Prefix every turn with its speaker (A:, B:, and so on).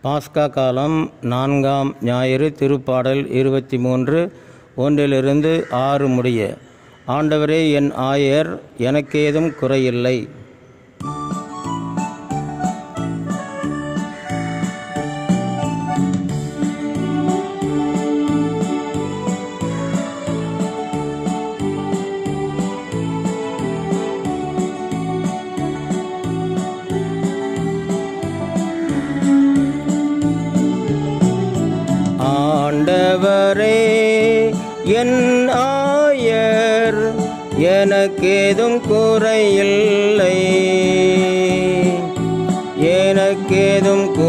A: பாஸ்கா காலம் நான்காம் ஞாயிறு திருப்பாடல் இருபத்தி மூன்று ஒன்றிலிருந்து ஆறு முடிய ஆண்டவரே என் ஆயர் எனக்கேதும் குறையில்லை ஆண்டவரே என் ஆயர் எனக்கேதும் குறையில்லை எனக்கேதும்